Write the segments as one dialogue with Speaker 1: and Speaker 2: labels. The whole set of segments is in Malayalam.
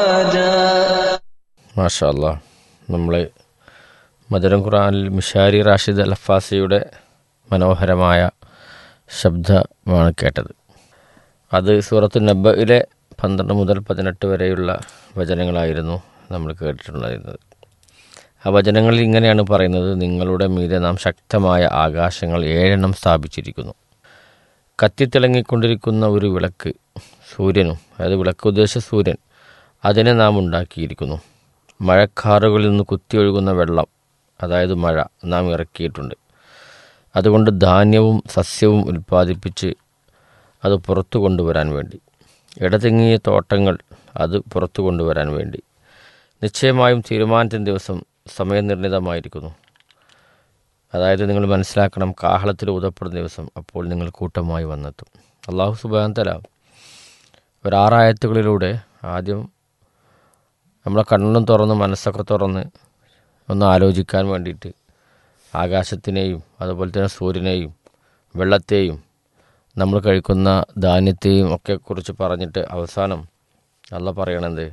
Speaker 1: മാഷാ അല്ലാ നമ്മൾ മധുരം ഖുറാനിൽ മിഷാരി റാഷിദ് അൽഫാസിയുടെ മനോഹരമായ ശബ്ദമാണ് കേട്ടത് അത് സൂറത്ത് നബ്ബയിലെ പന്ത്രണ്ട് മുതൽ പതിനെട്ട് വരെയുള്ള വചനങ്ങളായിരുന്നു നമ്മൾ കേട്ടിട്ടുണ്ടായിരുന്നത് ആ വചനങ്ങളിൽ ഇങ്ങനെയാണ് പറയുന്നത് നിങ്ങളുടെ മീതെ നാം ശക്തമായ ആകാശങ്ങൾ ഏഴെണ്ണം സ്ഥാപിച്ചിരിക്കുന്നു കത്തിത്തിളങ്ങിക്കൊണ്ടിരിക്കുന്ന ഒരു വിളക്ക് സൂര്യനും അതായത് വിളക്ക് ഉദ്ദേശ സൂര്യൻ അതിനെ നാം ഉണ്ടാക്കിയിരിക്കുന്നു മഴക്കാറുകളിൽ നിന്ന് കുത്തിയൊഴുകുന്ന വെള്ളം അതായത് മഴ നാം ഇറക്കിയിട്ടുണ്ട് അതുകൊണ്ട് ധാന്യവും സസ്യവും ഉൽപ്പാദിപ്പിച്ച് അത് പുറത്തു കൊണ്ടുവരാൻ വേണ്ടി ഇടതിങ്ങിയ തോട്ടങ്ങൾ അത് പുറത്തു കൊണ്ടുവരാൻ വേണ്ടി നിശ്ചയമായും തീരുമാനത്തിൻ്റെ ദിവസം സമയനിർണിതമായിരിക്കുന്നു അതായത് നിങ്ങൾ മനസ്സിലാക്കണം കാഹളത്തിൽ ഊതപ്പെടുന്ന ദിവസം അപ്പോൾ നിങ്ങൾ കൂട്ടമായി വന്നെത്തും അള്ളാഹു സുബാൻ തല ഒരാറായത്തുകളിലൂടെ ആദ്യം നമ്മളെ കണ്ണും തുറന്ന് മനസ്സൊക്കെ തുറന്ന് ഒന്ന് ആലോചിക്കാൻ വേണ്ടിയിട്ട് ആകാശത്തിനെയും അതുപോലെ തന്നെ സൂര്യനെയും വെള്ളത്തെയും നമ്മൾ കഴിക്കുന്ന ധാന്യത്തെയും ഒക്കെ കുറിച്ച് പറഞ്ഞിട്ട് അവസാനം അല്ല പറയണത്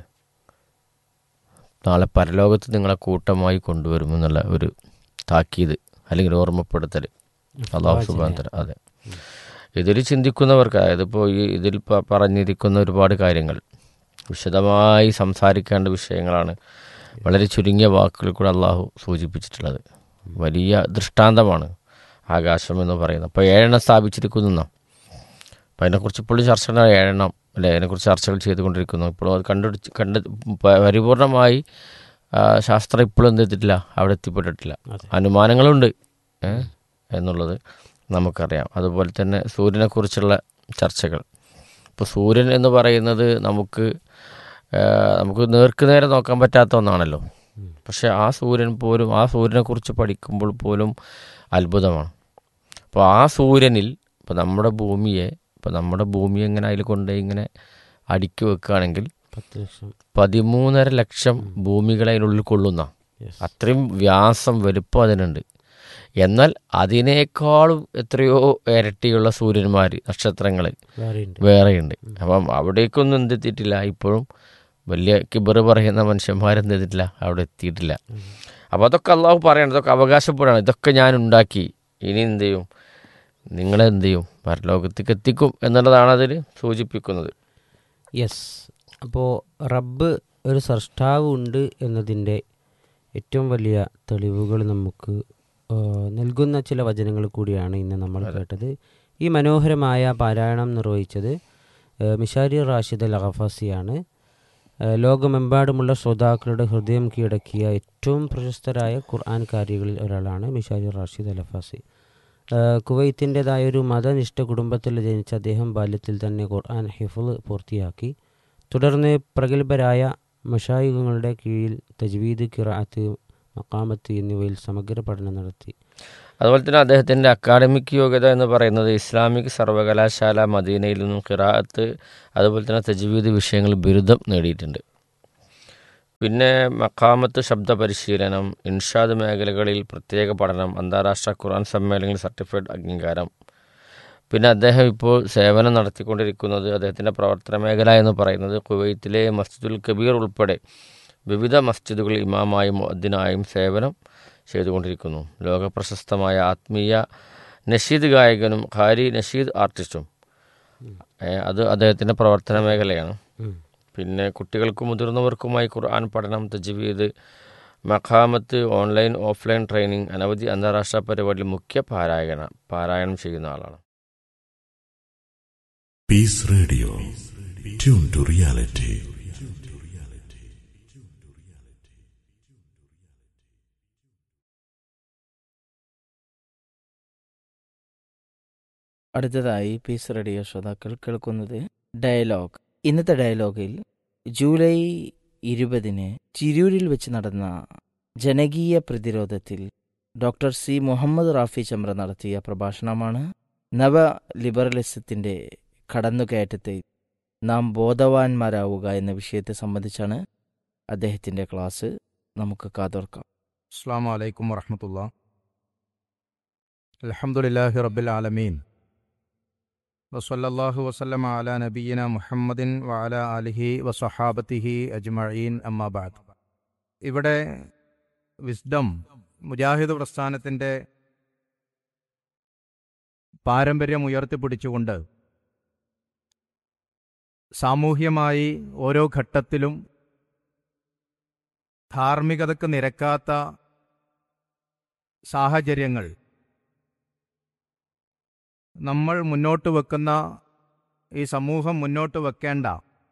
Speaker 1: നാളെ പരലോകത്ത് നിങ്ങളെ കൂട്ടമായി കൊണ്ടുവരുമെന്നുള്ള ഒരു താക്കീത് അല്ലെങ്കിൽ ഓർമ്മപ്പെടുത്തൽ അള്ളാഹു സുബാൻ തല അതെ ഇതിൽ ചിന്തിക്കുന്നവർക്ക് അതായത് ഇപ്പോൾ ഈ ഇതിൽ പ- പറഞ്ഞിരിക്കുന്ന ഒരുപാട് കാര്യങ്ങൾ വിശദമായി സംസാരിക്കേണ്ട വിഷയങ്ങളാണ് വളരെ ചുരുങ്ങിയ വാക്കുകളിൽ കൂടെ അള്ളാഹു സൂചിപ്പിച്ചിട്ടുള്ളത് വലിയ ദൃഷ്ടാന്തമാണ് ആകാശം എന്ന് പറയുന്നത് അപ്പോൾ ഏഴെണ്ണം സ്ഥാപിച്ചിരിക്കുന്നു അപ്പം അതിനെക്കുറിച്ച് ഇപ്പോഴും ചർച്ചകൾ ഏഴെണ്ണം അല്ലേ അതിനെക്കുറിച്ച് ചർച്ചകൾ ചെയ്തുകൊണ്ടിരിക്കുന്നു ഇപ്പോഴും അത് കണ്ടുപിടിച്ച് കണ്ട് പ- പരിപൂർണമായി ആ, ശാസ്ത്രം ഇപ്പോഴും എന്ത് ചെയ്തിട്ടില്ല അവിടെ എത്തിപ്പെട്ടിട്ടില്ല അനുമാനങ്ങളുണ്ട് ഏ, എന്നുള്ളത് നമുക്കറിയാം അതുപോലെ തന്നെ സൂര്യനെക്കുറിച്ചുള്ള ചർച്ചകൾ ഇപ്പോൾ സൂര്യൻ എന്ന് പറയുന്നത് നമുക്ക് ആ, നമുക്ക് നേർക്ക് നേരെ നോക്കാൻ പറ്റാത്ത ഒന്നാണല്ലോ പക്ഷെ ആ സൂര്യൻ പോലും ആ സൂര്യനെക്കുറിച്ച് പഠിക്കുമ്പോൾ പോലും അത്ഭുതമാണ് അപ്പോൾ ആ സൂര്യനിൽ ഇപ്പോൾ നമ്മുടെ ഭൂമിയെ ഇപ്പോൾ നമ്മുടെ ഭൂമിയെ ഇങ്ങനെ അതിൽ കൊണ്ടുപോയി ഇങ്ങനെ അടുക്കി വെക്കുകയാണെങ്കിൽ
Speaker 2: പത്ത് ലക്ഷം
Speaker 1: പതിമൂന്നര ലക്ഷം ഭൂമികളെ അതിനുള്ളിൽ കൊള്ളുന്ന
Speaker 2: Yes.
Speaker 1: അത്രയും വ്യാസം വലുപ്പം അതിനുണ്ട് എന്നാൽ അതിനേക്കാളും എത്രയോ ഇരട്ടിയുള്ള സൂര്യന്മാർ നക്ഷത്രങ്ങൾ
Speaker 2: വേറെയുണ്ട്
Speaker 1: വേറെയുണ്ട് അപ്പം അവിടേക്കൊന്നും എന്തെത്തിയിട്ടില്ല ഇപ്പോഴും വലിയ കിബറ് പറയുന്ന മനുഷ്യന്മാരെന്ത് ചെയ്തിട്ടില്ല അവിടെ എത്തിയിട്ടില്ല അപ്പോൾ അതൊക്കെ അള്ളാഹു പറയണം ഇതൊക്കെ അവകാശപ്പെടുകയാണ് ഇതൊക്കെ ഞാൻ ഉണ്ടാക്കി ഇനി എന്ത് ചെയ്യും നിങ്ങളെന്ത് ചെയ്യും പരലോകത്തേക്ക് എത്തിക്കും എന്നുള്ളതാണ് അതിൽ സൂചിപ്പിക്കുന്നത്
Speaker 2: യെസ് അപ്പോൾ റബ്ബ് ഒരു സൃഷ്ടാവ് ഉണ്ട് എന്നതിൻ്റെ ഏറ്റവും വലിയ തെളിവുകൾ നമുക്ക് ആ, നൽകുന്ന ചില വചനങ്ങൾ കൂടിയാണ് ഇന്ന് നമ്മൾ കേട്ടത് ഈ മനോഹരമായ പാരായണം നിർവഹിച്ചത് ആ, മിഷാരി റാഷിദ് അൽ അഖഫാസിയാണ് ആ, ലോകമെമ്പാടുമുള്ള ശ്രോതാക്കളുടെ ഹൃദയം കീഴടക്കിയ ഏറ്റവും പ്രശസ്തരായ ഖുർആൻകാരികളിൽ ഒരാളാണ് മിഷാരി റാഷിദ് അൽ അഫാസി കുവൈത്തിൻ്റെതായ ഒരു മതനിഷ്ഠ കുടുംബത്തിൽ ജനിച്ച അദ്ദേഹം ബാല്യത്തിൽ തന്നെ ഖുർആൻ ഹിഫുൾ പൂർത്തിയാക്കി തുടർന്ന് പ്രഗത്ഭരായ മഷായികളുടെ കീഴിൽ തജ്വീദ് കിറാത്ത് മക്കാമത്ത് എന്നിവയിൽ സമഗ്ര പഠനം നടത്തി
Speaker 1: അതുപോലെ തന്നെ അദ്ദേഹത്തിൻ്റെ അക്കാഡമിക് യോഗ്യത എന്ന് പറയുന്നത് ഇസ്ലാമിക് സർവകലാശാല മദീനയിൽ നിന്നും ഖിറാഅത്ത് അതുപോലെ തന്നെ തജ്വീദ് വിഷയങ്ങൾ ബിരുദം നേടിയിട്ടുണ്ട് പിന്നെ മക്കാമത്ത് ശബ്ദ പരിശീലനം ഇൻഷാദ് മേഖലകളിൽ പ്രത്യേക പഠനം അന്താരാഷ്ട്ര ഖുർആൻ സമ്മേളനങ്ങളിൽ സർട്ടിഫൈഡ് അംഗീകാരം പിന്നെ അദ്ദേഹം ഇപ്പോൾ സേവനം നടത്തിക്കൊണ്ടിരിക്കുന്നത് അദ്ദേഹത്തിൻ്റെ പ്രവർത്തന മേഖല എന്ന് പറയുന്നത് കുവൈത്തിലെ മസ്ജിദുൽ കബീർ ഉൾപ്പെടെ വിവിധ മസ്ജിദുകളിൽ ഇമാമായും മുഅദ്ദിനായും സേവനം ചെയ്തുകൊണ്ടിരിക്കുന്നു ലോകപ്രശസ്തമായ ആത്മീയ നഷീദ് ഗായകനും ഖാരി നഷീദ് ആർട്ടിസ്റ്റും ഏ, അത് അദ്ദേഹത്തിൻ്റെ പ്രവർത്തന മേഖലയാണ് പിന്നെ കുട്ടികൾക്കും മുതിർന്നവർക്കുമായി ഖുർആൻ പഠനം തജ്വീദ് മഖാമത്ത് ഓൺലൈൻ ഓഫ്ലൈൻ ട്രെയിനിങ് അനവധി അന്താരാഷ്ട്ര പരിപാടിയിൽ മുഖ്യ പാരായണ പാരായണം ചെയ്യുന്ന ആളാണ്
Speaker 3: Peace Radio. Tune to reality.
Speaker 4: അടുത്തതായി പീസ് റേഡിയോ ശ്രോതാക്കൾ കേൾക്കുന്നത് ഡയലോഗ് ഇന്നത്തെ ഡയലോഗിൽ ജൂലൈ ഇരുപതിന് ചിരൂരിൽ വെച്ച് നടന്ന ജനകീയ പ്രതിരോധത്തിൽ ഡോക്ടർ സി മുഹമ്മദ് റാഫി ചമ്ര നടത്തിയ പ്രഭാഷണമാണ് നവ ലിബറലിസത്തിന്റെ കടന്നുകയറ്റത്തെ നാം ബോധവാന്മാരാവുക എന്ന വിഷയത്തെ സംബന്ധിച്ചാണ് അദ്ദേഹത്തിന്റെ ക്ലാസ് നമുക്ക് കാതോർക്കാം
Speaker 5: അസ്സാം വലൈക്കും വറഹമത്തുള്ള അലഹമുല്ലാഹി റബ്ബിൽ ആലമീൻ വസല്ലല്ലാഹു വസല്ലമ അല നബീന മുഹമ്മദിൻ വഅല അലിഹി വസഹാബത്തിഹി അജ്മഈൻ അമ്മാബാദ് ഇവിടെ വിസ്ഡം മുജാഹിദ് പ്രസ്ഥാനത്തിൻ്റെ പാരമ്പര്യം ഉയർത്തിപ്പിടിച്ചുകൊണ്ട് സാമൂഹ്യമായി ഓരോ ഘട്ടത്തിലും ധാർമ്മികതയ്ക്ക് നിരക്കാത്ത സാഹചര്യങ്ങൾ നമ്മൾ മുന്നോട്ട് വെക്കുന്ന ഈ സമൂഹം മുന്നോട്ട് വെക്കേണ്ട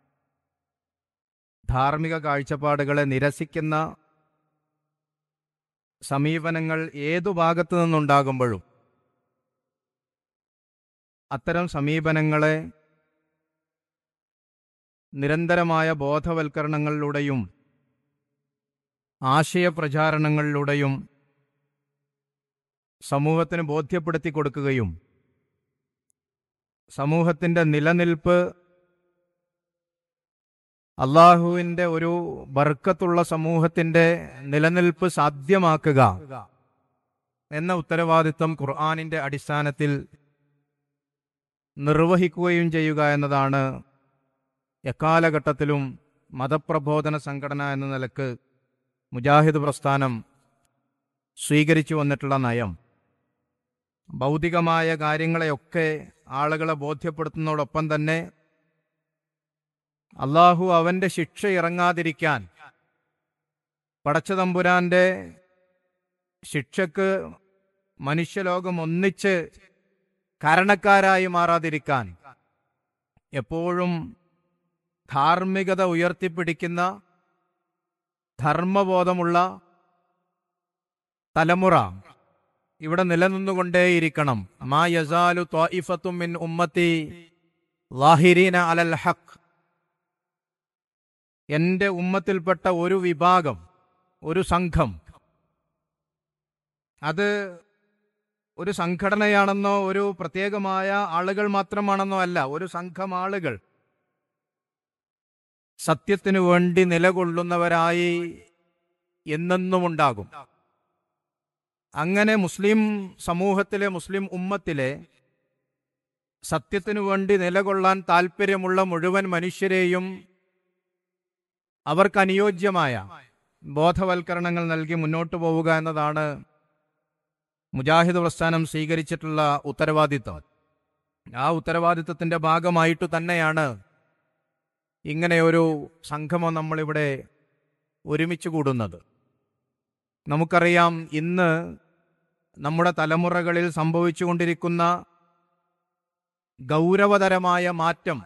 Speaker 5: ധാർമ്മിക കാഴ്ചപ്പാടുകളെ നിരസിക്കുന്ന സമീപനങ്ങൾ ഏതു ഭാഗത്തു നിന്നുണ്ടാകുമ്പോഴും അത്തരം സമീപനങ്ങളെ നിരന്തരമായ ബോധവൽക്കരണങ്ങളിലൂടെയും ആശയപ്രചാരണങ്ങളിലൂടെയും സമൂഹത്തിന് ബോധ്യപ്പെടുത്തി കൊടുക്കുകയും സമൂഹത്തിൻ്റെ നിലനിൽപ്പ് അള്ളാഹുവിൻ്റെ ഒരു ബർക്കത്തുള്ള സമൂഹത്തിൻ്റെ നിലനിൽപ്പ് സാധ്യമാക്കുക എന്ന ഉത്തരവാദിത്വം ഖുർആാനിൻ്റെ അടിസ്ഥാനത്തിൽ നിർവഹിക്കുകയും ചെയ്യുക എന്നതാണ് എക്കാലഘട്ടത്തിലും മതപ്രബോധന സംഘടന എന്ന നിലക്ക് മുജാഹിദ് പ്രസ്ഥാനം സ്വീകരിച്ചു വന്നിട്ടുള്ള നയം ഭൗതികമായ കാര്യങ്ങളെയൊക്കെ ആളുകളെ ബോധ്യപ്പെടുത്തുന്നതോടൊപ്പം തന്നെ അള്ളാഹു അവന്റെ ശിക്ഷ ഇറങ്ങാതിരിക്കാൻ പടച്ചതമ്പുരാന്റെ ശിക്ഷക്ക് മനുഷ്യലോകം ഒന്നിച്ച് കാരണക്കാരായി മാറാതിരിക്കാൻ എപ്പോഴും ധാർമ്മികത ഉയർത്തിപ്പിടിക്കുന്ന ധർമ്മബോധമുള്ള തലമുറ ഇവിടെ നിലനിന്നുകൊണ്ടേയിരിക്കണം മാ യസാലു ത്വാഇഫത്തും മിൻ ഉമ്മത്തി ലാഹിരീന അലൽ ഹഖ് എന്റെ ഉമ്മത്തിൽപ്പെട്ട ഒരു വിഭാഗം ഒരു സംഘം അത് ഒരു സംഘടനയാണെന്നോ ഒരു പ്രത്യേകമായ ആളുകൾ മാത്രമാണെന്നോ അല്ല ഒരു സംഘം ആളുകൾ സത്യത്തിനു വേണ്ടി നിലകൊള്ളുന്നവരായി എന്നെന്നും ഉണ്ടാകും അങ്ങനെ മുസ്ലിം സമൂഹത്തിലെ മുസ്ലിം ഉമ്മത്തിലെ സത്യത്തിനു വേണ്ടി നിലകൊള്ളാൻ താല്പര്യമുള്ള മുഴുവൻ മനുഷ്യരെയും അവർക്ക് അനുയോജ്യമായ ബോധവൽക്കരണങ്ങൾ നൽകി മുന്നോട്ടു പോവുക എന്നതാണ് മുജാഹിദ് പ്രസ്ഥാനം സ്വീകരിച്ചിട്ടുള്ള ഉത്തരവാദിത്വം ആ ഉത്തരവാദിത്വത്തിന്റെ ഭാഗമായിട്ട് തന്നെയാണ് ഇങ്ങനെയൊരു സംഗമം നമ്മളിവിടെ ഒരുമിച്ച് കൂടുന്നത് നമുക്കറിയാം ഇന്ന് നമ്മുടെ തലമുറകളിൽ സംഭവിച്ചുകൊണ്ടിരിക്കുന്ന ഗൗരവതരമായ മാറ്റം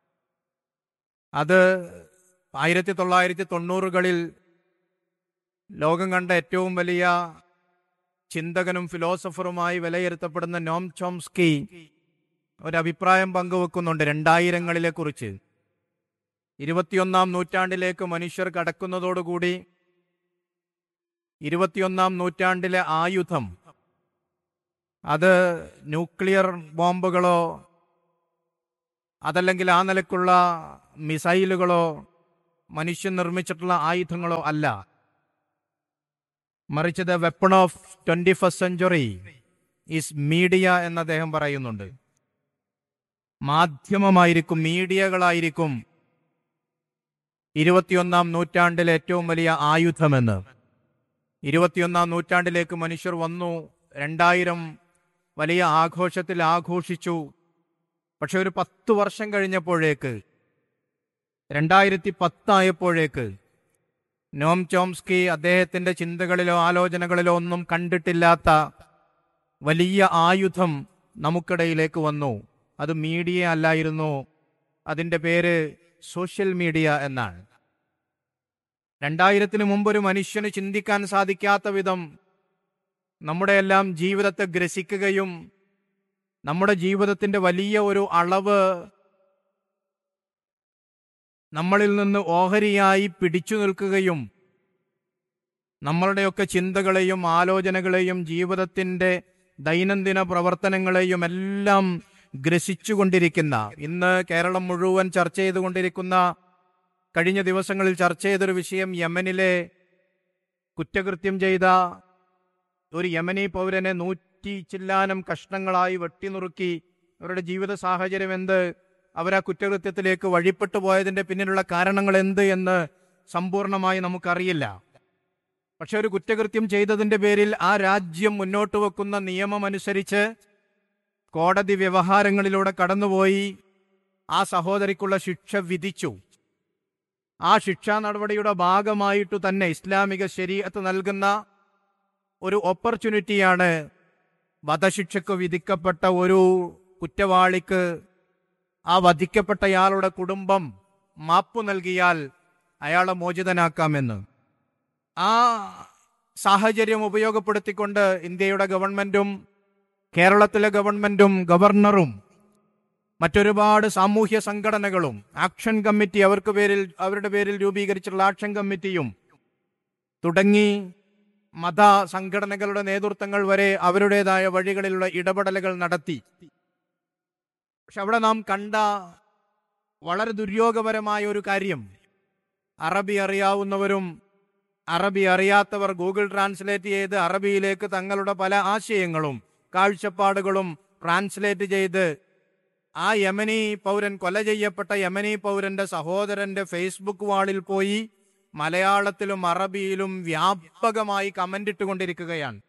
Speaker 5: അത് ആയിരത്തി തൊള്ളായിരത്തി തൊണ്ണൂറുകളിൽ ലോകം കണ്ട ഏറ്റവും വലിയ ചിന്തകനും ഫിലോസഫറുമായി വിലയിരുത്തപ്പെടുന്ന നോം ചോംസ്കി ഒരഭിപ്രായം പങ്കുവെക്കുന്നുണ്ട് രണ്ടായിരങ്ങളിലെ കുറിച്ച് ഇരുപത്തിയൊന്നാം നൂറ്റാണ്ടിലേക്ക് മനുഷ്യർ കടക്കുന്നതോടുകൂടി ഇരുപത്തിയൊന്നാം നൂറ്റാണ്ടിലെ ആയുധം അത് ന്യൂക്ലിയർ ബോംബുകളോ അതല്ലെങ്കിൽ ആ നിലക്കുള്ള മിസൈലുകളോ മനുഷ്യൻ നിർമ്മിച്ചിട്ടുള്ള ആയുധങ്ങളോ അല്ല മറിച്ച് the weapon of twenty first century is media എന്ന് അദ്ദേഹം പറയുന്നുണ്ട് മാധ്യമമായിരിക്കും മീഡിയകളായിരിക്കും ഇരുപത്തിയൊന്നാം നൂറ്റാണ്ടിലെ ഏറ്റവും വലിയ ആയുധമെന്ന് ഇരുപത്തിയൊന്നാം നൂറ്റാണ്ടിലേക്ക് മനുഷ്യർ വന്നു രണ്ടായിരം വലിയ ആഘോഷത്തിൽ ആഘോഷിച്ചു പക്ഷെ ഒരു പത്ത് വർഷം കഴിഞ്ഞപ്പോഴേക്ക് രണ്ടായിരത്തി പത്തായപ്പോഴേക്ക് നോം ചോംസ്കി അദ്ദേഹത്തിന്റെ ചിന്തകളിലോ ആലോചനകളിലോ ഒന്നും കണ്ടിട്ടില്ലാത്ത വലിയ ആയുധം നമുക്കിടയിലേക്ക് വന്നു അത് മീഡിയ അല്ലായിരുന്നു അതിന്റെ പേര് സോഷ്യൽ മീഡിയ എന്നാണ് രണ്ടായിരത്തിന് മുമ്പ് ഒരു മനുഷ്യന് ചിന്തിക്കാൻ സാധിക്കാത്ത വിധം നമ്മുടെ എല്ലാം ജീവിതത്തെ ഗ്രസിക്കുകയും നമ്മുടെ ജീവിതത്തിന്റെ വലിയ ഒരു അളവ് നമ്മളിൽ നിന്ന് ഓഹരിയായി പിടിച്ചു നിൽക്കുകയും നമ്മളുടെയൊക്കെ ചിന്തകളെയും ആലോചനകളെയും ജീവിതത്തിന്റെ ദൈനംദിന പ്രവർത്തനങ്ങളെയും എല്ലാം ഗ്രസിച്ചുകൊണ്ടിരിക്കുന്ന ഇന്ന് കേരളം മുഴുവൻ ചർച്ച ചെയ്തുകൊണ്ടിരിക്കുന്ന കഴിഞ്ഞ ദിവസങ്ങളിൽ ചർച്ച ചെയ്തൊരു വിഷയം യമനിലെ കുറ്റകൃത്യം ചെയ്ത ഒരു യമനി പൗരനെ നൂറ്റി ചില്ലാനം കഷ്ണങ്ങളായി വെട്ടിനുറുക്കി അവരുടെ ജീവിത സാഹചര്യം എന്ത് അവരാ കുറ്റകൃത്യത്തിലേക്ക് വഴിപ്പെട്ടു പോയതിന്റെ പിന്നിലുള്ള കാരണങ്ങൾ എന്ത് എന്ന് സമ്പൂർണമായി നമുക്കറിയില്ല പക്ഷെ ഒരു കുറ്റകൃത്യം ചെയ്തതിന്റെ പേരിൽ ആ രാജ്യം മുന്നോട്ട് വെക്കുന്ന നിയമം അനുസരിച്ച് കോടതി വ്യവഹാരങ്ങളിലൂടെ കടന്നുപോയി ആ സഹോദരിക്കുള്ള ശിക്ഷ വിധിച്ചു ആ ശിക്ഷാ നടപടിയുടെ ഭാഗമായിട്ടു തന്നെ ഇസ്ലാമിക ശരീഅത്ത് നൽകുന്ന ഒരു ഓപ്പർച്യൂണിറ്റിയാണ് വധശിക്ഷയ്ക്ക് വിധിക്കപ്പെട്ട ഒരു കുറ്റവാളിക്ക് ആ വധിക്കപ്പെട്ടയാളുടെ കുടുംബം മാപ്പു നൽകിയാൽ അയാളെ മോചിതനാക്കാമെന്ന് ആ സാഹചര്യം ഉപയോഗപ്പെടുത്തിക്കൊണ്ട് ഇന്ത്യയുടെ ഗവൺമെന്റും കേരളത്തിലെ ഗവൺമെന്റും ഗവർണറും മറ്റൊരുപാട് സാമൂഹ്യ സംഘടനകളും ആക്ഷൻ കമ്മിറ്റി അവർക്ക് പേരിൽ അവരുടെ പേരിൽ രൂപീകരിച്ചിട്ടുള്ള ആക്ഷൻ കമ്മിറ്റിയും തുടങ്ങി മത സംഘടനകളുടെ നേതൃത്വങ്ങൾ വരെ അവരുടേതായ വഴികളിലുള്ള ഇടപെടലുകൾ നടത്തി പക്ഷെ അവിടെ നാം കണ്ട വളരെ ദുര്യോഗപരമായ ഒരു കാര്യം അറബി അറിയാവുന്നവരും അറബി അറിയാത്തവർ ഗൂഗിൾ ട്രാൻസ്ലേറ്റ് ചെയ്ത് അറബിയിലേക്ക് തങ്ങളുടെ പല ആശയങ്ങളും കാഴ്ചപ്പാടുകളും ട്രാൻസ്ലേറ്റ് ചെയ്ത് ആ യമനി പൗരൻ കൊല ചെയ്യപ്പെട്ട യമനി പൗരന്റെ സഹോദരന്റെ ഫേസ്ബുക്ക് വാളിൽ പോയി മലയാളത്തിലും അറബിയിലും വ്യാപകമായി കമന്റ് ഇട്ടുകൊണ്ടിരിക്കുകയാണ്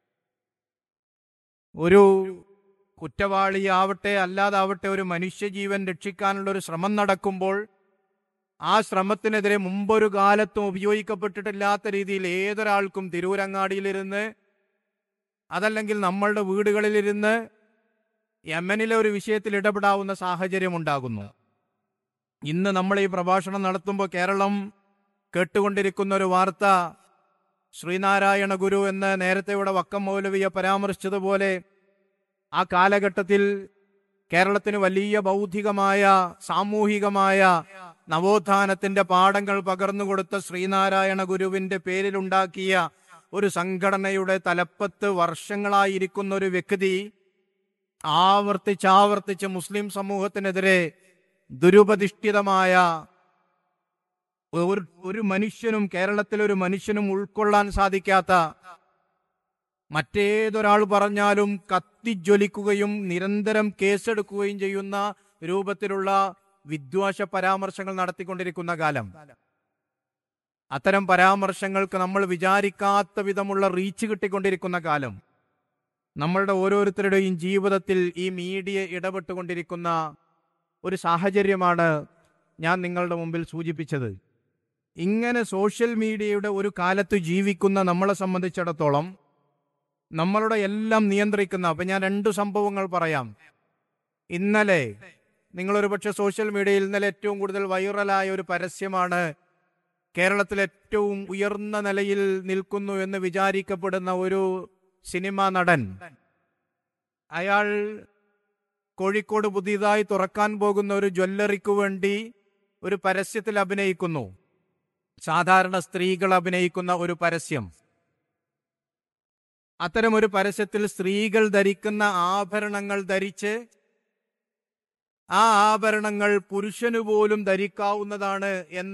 Speaker 5: ഒരു കുറ്റവാളിയാവട്ടെ അല്ലാതാവട്ടെ ഒരു മനുഷ്യജീവൻ രക്ഷിക്കാനുള്ള ഒരു ശ്രമം നടക്കുമ്പോൾ ആ ശ്രമത്തിനെതിരെ മുമ്പൊരു കാലത്തും ഉപയോഗിക്കപ്പെട്ടിട്ടില്ലാത്ത രീതിയിൽ ഏതൊരാൾക്കും തിരൂരങ്ങാടിയിലിരുന്ന് അതല്ലെങ്കിൽ നമ്മളുടെ വീടുകളിലിരുന്ന് യമനിലെ ഒരു വിഷയത്തിൽ ഇടപെടാവുന്ന സാഹചര്യം ഉണ്ടാകുന്നു ഇന്ന് നമ്മൾ ഈ പ്രഭാഷണം നടത്തുമ്പോൾ കേരളം കേട്ടുകൊണ്ടിരിക്കുന്ന ഒരു വാർത്ത ശ്രീനാരായണ ഗുരു എന്ന് നേരത്തെ ഇവിടെ വക്കം മൗലവിയെ പരാമർശിച്ചതുപോലെ ആ കാലഘട്ടത്തിൽ കേരളത്തിന് വലിയ ബൗദ്ധികമായ സാമൂഹികമായ നവോത്ഥാനത്തിന്റെ പാഠങ്ങൾ പകർന്നുകൊടുത്ത ശ്രീനാരായണ ഗുരുവിന്റെ പേരിലുണ്ടാക്കിയ ഒരു സംഘടനയുടെ തലപ്പത്ത് വർഷങ്ങളായിരിക്കുന്ന ഒരു വ്യക്തി ആവർത്തിച്ചാവർത്തിച്ച് മുസ്ലിം സമൂഹത്തിനെതിരെ ദുരുപതിഷ്ഠിതമായ ഒരു ഒരു മനുഷ്യനും കേരളത്തിലെ ഒരു മനുഷ്യനും ഉൾക്കൊള്ളാൻ സാധിക്കാത്ത മറ്റേതൊരാൾ പറഞ്ഞാലും കത്തിജ്വലിക്കുകയും നിരന്തരം കേസെടുക്കുകയും ചെയ്യുന്ന രൂപത്തിലുള്ള വിദ്വേഷ പരാമർശങ്ങൾ നടത്തിക്കൊണ്ടിരിക്കുന്ന കാലം അത്തരം പരാമർശങ്ങൾക്ക് നമ്മൾ വിചാരിക്കാത്ത വിധമുള്ള റീച്ച് കിട്ടിക്കൊണ്ടിരിക്കുന്ന കാലം നമ്മളുടെ ഓരോരുത്തരുടെയും ജീവിതത്തിൽ ഈ മീഡിയ ഇടപെട്ടുകൊണ്ടിരിക്കുന്ന ഒരു സാഹചര്യമാണ് ഞാൻ നിങ്ങളുടെ മുമ്പിൽ സൂചിപ്പിച്ചത് ഇങ്ങനെ സോഷ്യൽ മീഡിയയുടെ ഒരു കാലത്ത് ജീവിക്കുന്ന നമ്മളെ സംബന്ധിച്ചിടത്തോളം നമ്മളുടെ എല്ലാം നിയന്ത്രിക്കുന്ന അപ്പൊ ഞാൻ രണ്ടു സംഭവങ്ങൾ പറയാം ഇന്നലെ നിങ്ങളൊരു പക്ഷെ സോഷ്യൽ മീഡിയയിൽ ഇന്നലെ ഏറ്റവും കൂടുതൽ വൈറലായ ഒരു പരസ്യമാണ് കേരളത്തിൽ ഏറ്റവും ഉയർന്ന നിലയിൽ നിൽക്കുന്നു എന്ന് വിചാരിക്കപ്പെടുന്ന ഒരു സിനിമാ നടൻ അയാൾ കോഴിക്കോട് പുതിയതായി തുറക്കാൻ പോകുന്ന ഒരു ജ്വല്ലറിക്ക് വേണ്ടി ഒരു പരസ്യത്തിൽ അഭിനയിക്കുന്നു സാധാരണ സ്ത്രീകൾ അഭിനയിക്കുന്ന ഒരു പരസ്യം അത്തരം ഒരു പരസ്യത്തിൽ സ്ത്രീകൾ ധരിക്കുന്ന ആഭരണങ്ങൾ ധരിച്ച് ആ ആഭരണങ്ങൾ പുരുഷനു പോലും ധരിക്കാവുന്നതാണ് എന്ന